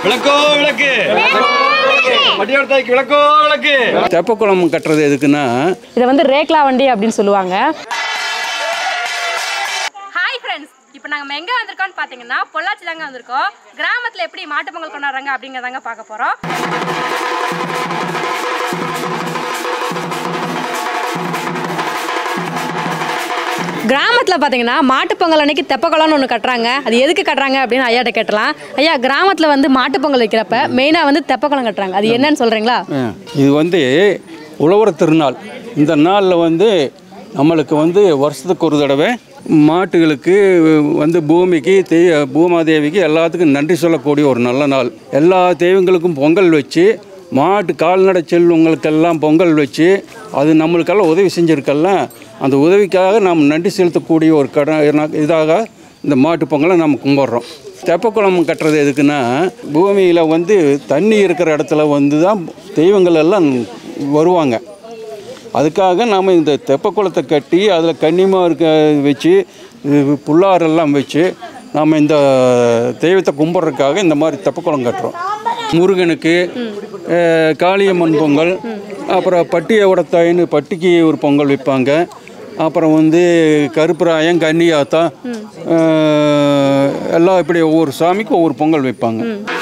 விளக்கோ விளக்கு பட்டியாடத்தாய்க்கு விளக்கோ விளக்கு தெப்பக்குளம் கட்டுறது எதுக்குன்னா இதை வந்து ரேக்லா வண்டி அப்படின்னு சொல்லுவாங்க ஹாய் ஃப்ரெண்ட்ஸ் இப்போ நாங்கள் எங்கே வந்திருக்கோம்னு பார்த்தீங்கன்னா பொள்ளாச்சி தாங்க வந்திருக்கோம் கிராமத்தில் எப்படி மாட்டுப் பொங்கல் கொண்டாடுறாங்க அப்படிங்கிறதாங்க பார்க்க போகிறோம் கிராமத்தில் பார்த்தீங்கன்னா மாட்டுப் பொங்கல் அன்னைக்கு தெப்பக்குளம்னு ஒன்று கட்டுறாங்க அது எதுக்கு கட்டுறாங்க அப்படின்னு ஐயாட்ட கேட்டலாம் ஐயா கிராமத்தில் வந்து மாட்டுப் பொங்கல் வைக்கிறப்ப மெயினாக வந்து தெப்பக்குளம் கட்டுறாங்க அது என்னன்னு சொல்கிறீங்களா அஹ், இது வந்து உழவர் திருநாள் இந்த நாளில் வந்து நம்மளுக்கு வந்து வருஷத்துக்கு ஒரு தடவை மாட்டுகளுக்கு வந்து பூமிக்கு தெய் பூமாதேவிக்கு எல்லாத்துக்கும் நன்றி சொல்லக்கூடிய ஒரு நல்ல நாள் எல்லா தெய்வங்களுக்கும் பொங்கல் வச்சு மாட்டு கால்நடை செல்வங்களுக்கெல்லாம் பொங்கல் வச்சு அது நம்மளுக்கெல்லாம் உதவி செஞ்சுருக்கல்ல அந்த உதவிக்காக நாம் நன்றி செலுத்தக்கூடிய ஒரு கட இதாக இந்த மாட்டு பொங்கலை நம்ம கும்பிட்றோம் தெப்பக்குளம் கட்டுறது எதுக்குன்னா பூமியில் வந்து தண்ணி இருக்கிற இடத்துல வந்து தான் தெய்வங்கள் எல்லாம் வருவாங்க அதுக்காக நாம் இந்த தெப்பக்குளத்தை கட்டி அதில் கன்னிமாக இருக்க வச்சு இது புல்லாரெல்லாம் வச்சு நாம் இந்த தெய்வத்தை கும்பிட்றதுக்காக இந்த மாதிரி தெப்பக்குளம் கட்டுறோம் முருகனுக்கு அஹ், காளியம்மன் பொங்கல் அப்புறம் பட்டியோட தாயின்னு பட்டிக்கு ஒரு பொங்கல் வைப்பாங்க அப்புறம் வந்து கருப்பராயன் கன்னியாத்தா அஹ், எல்லாம் இப்படி ஒவ்வொரு சாமிக்கும் ஒவ்வொரு பொங்கல் வைப்பாங்க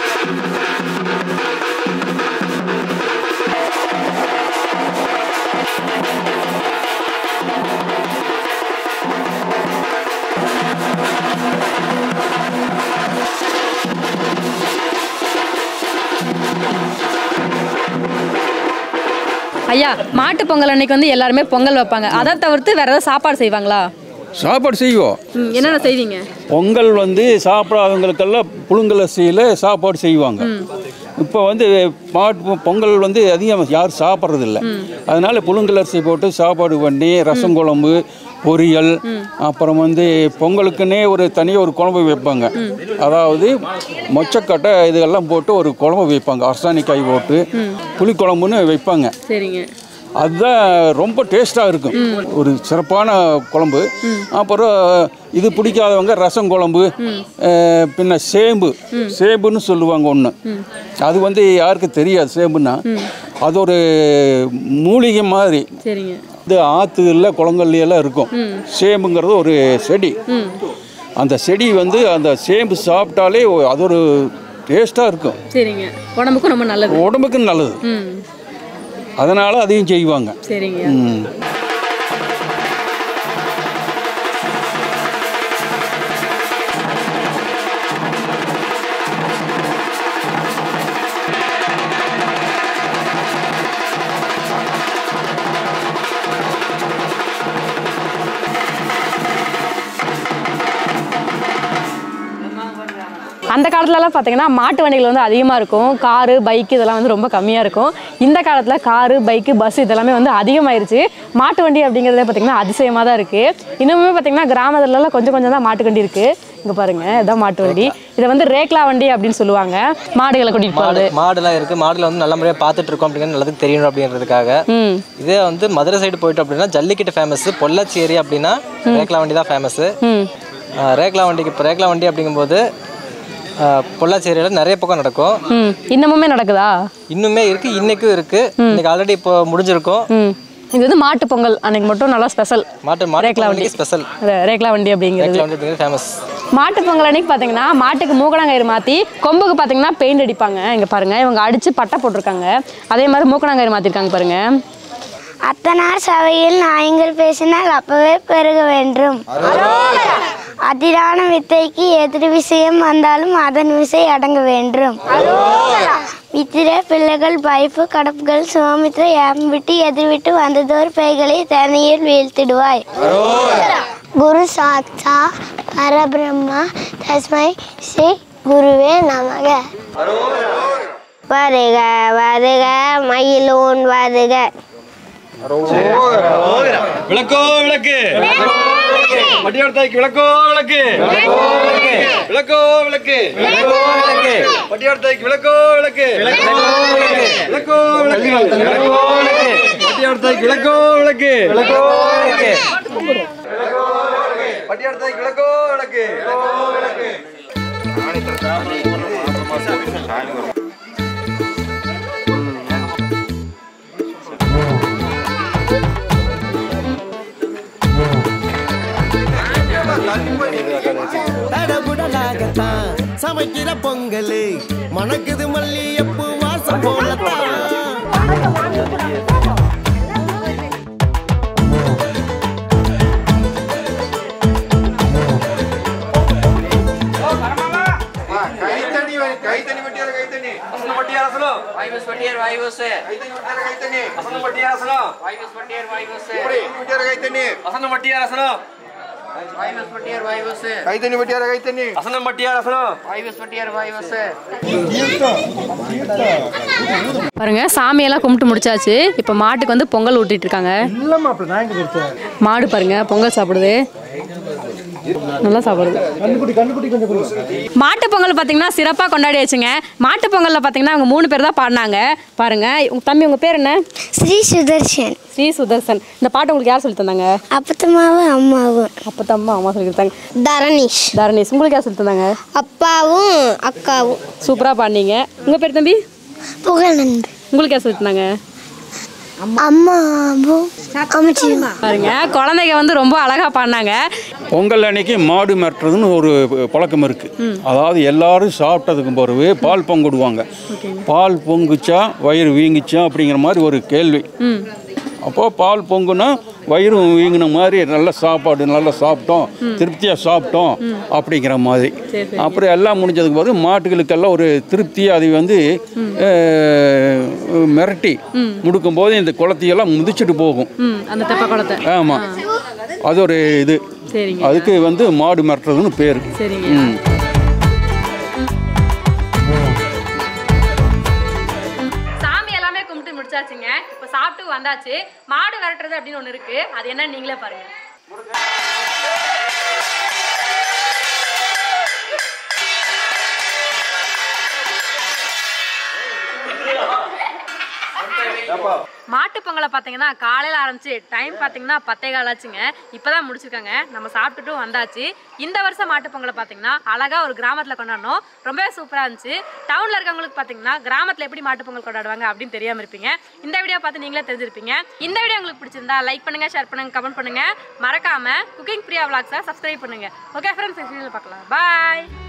ஐயா மாட்டுப் பொங்கல் அன்னைக்கு வந்து எல்லாருமே பொங்கல் வைப்பாங்க அதை தவிர்த்து வேற ஏதாவது சாப்பாடு செய்வாங்களா சாப்பாடு செய்வோம் ம், என்னென்ன செய்வீங்க பொங்கல் வந்து சாப்பிடாதவங்களுக்கெல்லாம் புழுங்கலரிசியில் சாப்பாடு செய்வாங்க இப்போ வந்து மாட்டு பொங்கல் வந்து அதிகம் யாரும் சாப்பிட்றதில்ல அதனால புழுங்கலரிசி போட்டு சாப்பாடு பண்ணி ரசம் குழம்பு பொரியல் அப்புறம் வந்து பொங்கலுக்குன்னே ஒரு தனியாக ஒரு குழம்பு வைப்பாங்க அதாவது மொச்சக்கட்டை இதெல்லாம் போட்டு ஒரு குழம்பு வைப்பாங்க அரசாணிக்காய் போட்டு புளிக்குழம்புன்னு வைப்பாங்க சரிங்க அதுதான் ரொம்ப டேஸ்ட்டாக இருக்கும் ஒரு சிறப்பான குழம்பு அப்புறம் இது பிடிக்காதவங்க ரசம் குழம்பு அஹ், பின்ன சேம்பு சேம்புன்னு சொல்லுவாங்க ஒன்று அது வந்து யாருக்கும் தெரியாது சேம்புன்னா அது ஒரு மூலிகை மாதிரி சரிங்க இது ஆற்றுல குளங்கள்ல எல்லாம் இருக்கும் சேம்புங்கிறது ஒரு செடி அந்த செடி வந்து அந்த சேம்பு சாப்பிட்டாலே ஒ- அது ஒரு டேஸ்ட்டாக இருக்கும் சரிங்க உடம்புக்கும் ரொம்ப நல்லது உடம்புக்கு நல்லது ம் அதனால் அதையும் செய்வாங்க சரிங்க ம் அந்த காலத்துலலாம் பார்த்தீங்கன்னா மாட்டு வண்டிகள் வந்து அதிகமாக இருக்கும் காரு பைக் இதெல்லாம் வந்து ரொம்ப கம்மியாக இருக்கும் இந்த காலத்தில் காரு பைக்கு பஸ் இதெல்லாமே வந்து அதிகமாயிருச்சு மாட்டு வண்டி அப்படிங்கிறதே பார்த்தீங்கன்னா அதிசயமாக தான் இருக்குது இன்னுமே பார்த்தீங்கன்னா கிராமத்துலலாம் கொஞ்சம் கொஞ்சம் தான் மாட்டு வண்டி இருக்குது இங்கே பாருங்க இதான் மாட்டு வண்டி இதை வந்து ரேக்லா வண்டி அப்படின்னு சொல்லுவாங்க மாடுகளை கூட்டிகிட்டு மாடு போகிறது மாடுலாம் இருக்கு மாடுல வந்து நல்ல முறையாக பார்த்துட்டு இருக்கோம் அப்படிங்கிறது நல்லதுக்கு தெரியணும் அப்படின்றதுக்காக ம் இதே வந்து மதுரை சைடு போயிட்டோம் அப்படின்னா ஜல்லிக்கட்டு ஃபேமஸ் பொள்ளாச்சி ஏரியா அப்படின்னா ரேக்லா வண்டி தான் ஃபேமஸ் ம் ரேக்லா வண்டிக்கு இப்போ ரேக்லா வண்டி அப்படிங்கும்போது ஆ, பொள்ளாச்சி ஏரியாவில் நிறைய பக்கம் நடக்கும் ம் இன்னமுமே நடக்குதா இன்னுமே இருக்கு இன்னைக்கும் இருக்கு இன்னைக்கு ஆல்ரெடி இப்போ முடிஞ்சிருக்கும் ம் இது வந்து மாட்டு பொங்கல் அன்னைக்கு மட்டும் நல்லா ஸ்பெஷல் மாட்டு மாட்டு ரேக்லா வண்டி வண்டிக்கு ஸ்பெஷல் ரேக்லா வண்டி அப்படிங்கிறது ரேக்லா வண்டி அப்படிங்கிறது ஃபேமஸ் மாட்டு பொங்கல் அன்னைக்கு பார்த்தீங்கன்னா மாட்டுக்கு மூக்கணாங்கயிறு மாற்றி கொம்புக்கு பார்த்தீங்கன்னா பெயிண்ட் அடிப்பாங்க இங்கே பாருங்க இவங்க அடித்து பட்டை போட்டிருக்காங்க அதே மாதிரி மூக்கணாங்கயிறு மாற்றிருக்காங்க பாருங்க அத்தனார் சபையில் நாயங்கள் பேசினால் அப்பவே பெருக வேண்டும் அதிரான வித்தைக்கு எதிர் விஷயம் வந்தாலும் அதன் விசை அடங்க வேண்டும் மித்திர பிள்ளைகள் பைப்பு கடப்புகள் சுவாமித்திர யாம் விட்டு எதிர்விட்டு வந்ததோர் பேய்களை தனியில் வீழ்த்திடுவாய் குரு சாட்சா பரபிரம்மா தஸ்மை ஸ்ரீ குருவே நமக வருக வருக மயிலோன் வருக விளக்கோ விளக்கு பட்டியாடத்தாய்க்கு விளக்கோ விளக்கு விளக்கோ விளக்கு பட்டியாடத்தாய்க்கு விளக்கோ விளக்கு விளக்கோ விளக்கு பட்டியாடத்தாய்க்கு விளக்கோ விளக்கு பட்டியாடத்தாய்க்கு விளக்கோ விளக்கு தடபுடலாகத்தான் சமைக்கிற பொங்கல் மணக்குது மல்லியப்பு வாசம் போலத்தான் கைத்தண்ணி கைத்தண்ணி வட்டியார கைத்தண்ணி அசன வட்டியார அசனம் வாய்வஸ் பட்டியர் வாய்வஸ் கைத்தண்ணி வட்டியார கைத்தண்ணி அசன வட்டியார அசனம் வாய்வஸ் பட்டியர் வாய்வஸ் இப்படி வட்டியார கைத்தண்ணி அசன வட்டியார அசனம் வாய்வஸ் பட்டியர் வாய்வஸ் கைத்தண்ணி வட்டியார கைத்தண்ணி அசன வட்டியார அசனம் வாய்வஸ் பட்டியர் வாய்வஸ் பாருங்க சாமியெல்லாம் கும்பிட்டு முடிச்சாச்சு இப்போ மாட்டுக்கு வந்து பொங்கல் ஊட்டிட்டு இருக்காங்க மாடு பாருங்க பொங்கல் சாப்பிடுது நல்லா சாப்பிடுது மாட்டு பொங்கல் பார்த்தீங்கன்னா சிறப்பாக கொண்டாடியாச்சுங்க மாட்டு பொங்கலில் பார்த்தீங்கன்னா அவங்க மூணு பேர் தான் பாடினாங்க பாருங்க உங்க தம்பி உங்க பேர் என்ன ஸ்ரீ சுதர்ஷன் ஸ்ரீ சுதர்சன் இந்த பாட்டு உங்களுக்கு யார் சொல்லி தந்தாங்க அப்பத்தம்மாவும் அம்மாவும் அப்போ தம்மா அம்மா சொல்லி கொடுத்தாங்க தரணீஷ் தரணேஷ் உங்களுக்கு யார் சொல்லி தந்தாங்க அப்பாவும் அக்காவும் சூப்பராக பாடினீங்க உங்கள் பேர் தம்பி புகழன்பு உங்களுக்கு யார் சொல்லி தந்தாங்க அம்மாவும் அமைச்சிருமா பாருங்க குழந்தைங்க வந்து ரொம்ப அழகாக பாடினாங்க பொங்கல் அன்னைக்கு மாடு மிரட்டுறதுன்னு ஒரு பழக்கம் இருக்கு அதாவது எல்லாரும் சாப்பிட்டதுக்கு பிறகு பால் பொங்கிடுவாங்க பால் பொங்குச்சா வயிறு வீங்குச்சா அப்படிங்கிற மாதிரி ஒரு கேள்வி அப்போ பால் பொங்குனா வயிறு வீங்கின மாதிரி நல்ல சாப்பாடு நல்லா சாப்பிட்டோம் திருப்தியாக சாப்பிட்டோம் அப்படிங்கிற மாதிரி அப்புறம் எல்லாம் முடிஞ்சதுக்கு பிறகு மாட்டுகளுக்கெல்லாம் ஒரு திருப்தி அதை வந்து அஹ், மிரட்டி முடுக்கும்போது இந்த குளத்தையெல்லாம் முதிச்சிட்டு போகும் ம் அந்த தெப்ப குளத்தை ஆமாம் அது ஒரு இது சரிங்க அதுக்கு வந்து மாடு மிரட்டுறதுன்னு பேர் சரிங்க ம் சாமி எல்லாமே கும்பிட்டு முடிச்சாச்சுங்க இப்போ சாப்பிட்டு வந்தாச்சு மாடு விரட்டுறது அப்படின்னு ஒன்று இருக்கு அது என்னன்னு நீங்களே பாருங்க மாட்டுப் பொங்கலை பார்த்தீங்கன்னா காலையில் ஆரம்பிச்சு டைம் பார்த்தீங்கன்னா பத்தே கால் ஆச்சுங்க இப்போதான் முடிச்சிருக்காங்க நம்ம சாப்பிட்டுட்டும் வந்தாச்சு இந்த வருஷம் மாட்டுப் பொங்கலை பார்த்தீங்கன்னா அழகா ஒரு கிராமத்தில் கொண்டாடணும் ரொம்பவே சூப்பராக இருந்துச்சு டவுனில் இருக்கவங்களுக்கு பார்த்தீங்கன்னா கிராமத்தில் எப்படி மாட்டுப் பொங்கல் கொண்டாடுவாங்க அப்படின்னு தெரியாமல் இருப்பீங்க இந்த வீடியோ பார்த்து நீங்களே தெரிஞ்சிருப்பீங்க இந்த வீடியோ உங்களுக்கு பிடிச்சிருந்தா லைக் பண்ணுங்க ஷேர் பண்ணுங்க கமெண்ட் பண்ணுங்க மறக்காம குக்கிங் பிரியா விளாக்ஸை சப்ஸ்கிரைப் பண்ணுங்க ஓகே ஃப்ரெண்ட்ஸ் பார்க்கலாம் பாய்